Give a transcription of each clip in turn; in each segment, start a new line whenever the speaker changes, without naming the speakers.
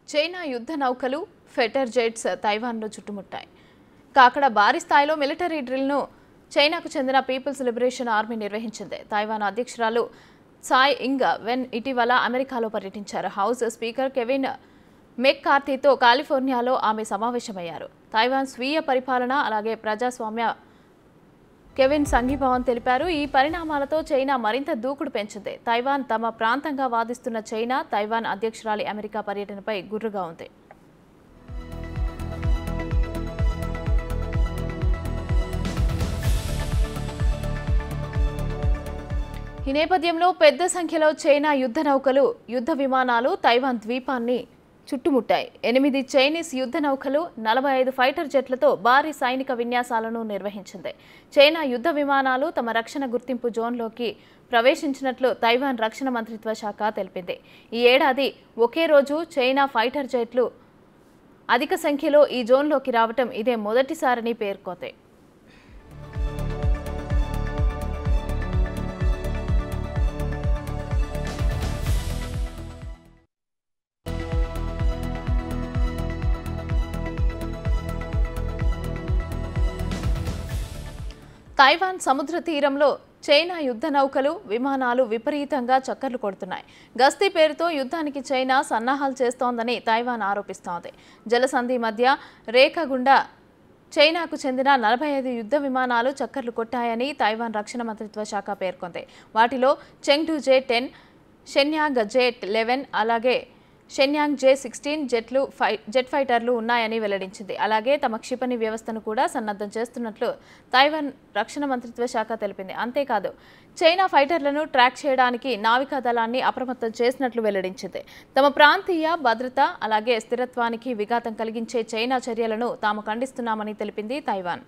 China యుద్ధ నౌకలు ఫెటర్ jets తైవాన్ను చుట్టుముట్టాయి ఇక అక్కడ భారీ స్థాయిలో మిలిటరీ డ్రిల్ను చైనాకు చెందిన పీపుల్స్ లిబరేషన్ ఆర్మీ నిర్వహించింది తైవాన్ అధ్యక్షురాలు సాయ్ ఇంగ్ వెన్ ఇటీవల అమెరికాలో పర్యటించారు హౌస్ స్పీకర్ కెవిన్ మెక్ కార్తీతో కాలిఫోర్నియాలో ఆమె సమావేశమయ్యారు తైవాన్ స్వీయ పరిపాలన అలాగే ప్రజాస్వామ్య కెవిన్ సంఘీభావం తెలిపారు ఈ పరిణామాలతో చైనా మరింత దూకుడు పెంచింది తైవాన్ తమ ప్రాంతంగా వాదిస్తున్న చైనా తైవాన్ అధ్యక్షురాలి అమెరికా పర్యటనపై గుర్రుగా ఉంది ఈ నేపథ్యంలో పెద్ద సంఖ్యలో చైనా యుద్ధ నౌకలు యుద్ధ విమానాలు తైవాన్ ద్వీపాన్ని చుట్టుముట్టాయి ఎనిమిది చైనీస్ యుద్ధ నౌకలు నలభై ఐదు ఫైటర్ జెట్లతో భారీ సైనిక విన్యాసాలను నిర్వహించింది చైనా యుద్ధ విమానాలు తమ రక్షణ గుర్తింపు జోన్లోకి ప్రవేశించినట్లు తైవాన్ రక్షణ మంత్రిత్వ శాఖ తెలిపింది ఈ ఏడాది ఒకే రోజు చైనా ఫైటర్ జెట్లు అధిక సంఖ్యలో ఈ జోన్లోకి రావటం ఇదే మొదటిసారని పేర్కొంది తైవాన్ సముద్ర తీరంలో చైనా యుద్ధ నౌకలు విమానాలు విపరీతంగా చక్కర్లు కొడుతున్నాయి గస్తీ పేరుతో యుద్ధానికి చైనా సన్నాహాలు చేస్తోందని తైవాన్ ఆరోపిస్తోంది జలసంధి మధ్య రేఖ గుండా చైనాకు చెందిన నలభై ఐదు యుద్ధ విమానాలు చక్కర్లు కొట్టాయని తైవాన్ రక్షణ మంత్రిత్వ శాఖ పేర్కొంది వాటిలో Chengdu J ten Shenyang J eleven అలాగే షెన్యాంగ్ జే సిక్స్టీన్ జెట్లు ఫై జెట్ ఫైటర్లు ఉన్నాయని వెల్లడించింది అలాగే తమ క్షిపణి వ్యవస్థను కూడా సన్నద్ధం చేస్తున్నట్లు తైవాన్ రక్షణ మంత్రిత్వ శాఖ తెలిపింది అంతేకాదు చైనా ఫైటర్లను ట్రాక్ చేయడానికి నావికా దళాన్ని అప్రమత్తం చేసినట్లు వెల్లడించింది తమ ప్రాంతీయ భద్రత అలాగే స్థిరత్వానికి విఘాతం కలిగించే చైనా చర్యలను తాము ఖండిస్తున్నామని తెలిపింది తైవాన్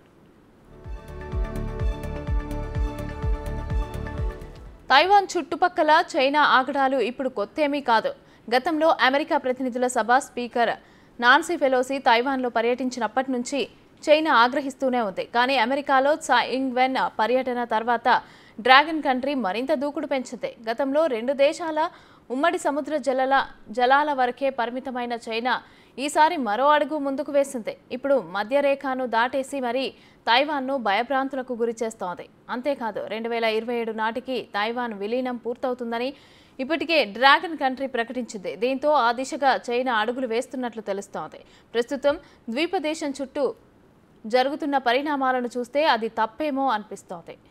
తైవాన్ చుట్టుపక్కల చైనా ఆగడాలు ఇప్పుడు కొత్తేమీ కాదు గతంలో అమెరికా ప్రతినిధుల సభ స్పీకర్ నాన్సీ పెలోసి తైవాన్లో పర్యటించినప్పటి నుంచి చైనా ఆగ్రహిస్తూనే ఉంది కానీ అమెరికాలో tsai ing-wen పర్యటన తర్వాత డ్రాగన్ కంట్రీ మరింత దూకుడు పెంచింది గతంలో రెండు దేశాల ఉమ్మడి సముద్ర జలాల జలాల వరకే పరిమితమైన చైనా ఈసారి మరో అడుగు ముందుకు వేసింది ఇప్పుడు మధ్యరేఖను దాటేసి మరీ తైవాన్ను భయభ్రాంతులకు గురి చేస్తోంది అంతేకాదు రెండు వేల ఇరవై ఏడు నాటికి తైవాన్ విలీనం పూర్తవుతుందని ఇప్పటికే డ్రాగన్ కంట్రీ ప్రకటించింది దీంతో ఆ దిశగా చైనా అడుగులు వేస్తున్నట్లు తెలుస్తోంది ప్రస్తుతం ద్వీపదేశం చుట్టూ జరుగుతున్న పరిణామాలను చూస్తే అది తప్పేమో అనిపిస్తోంది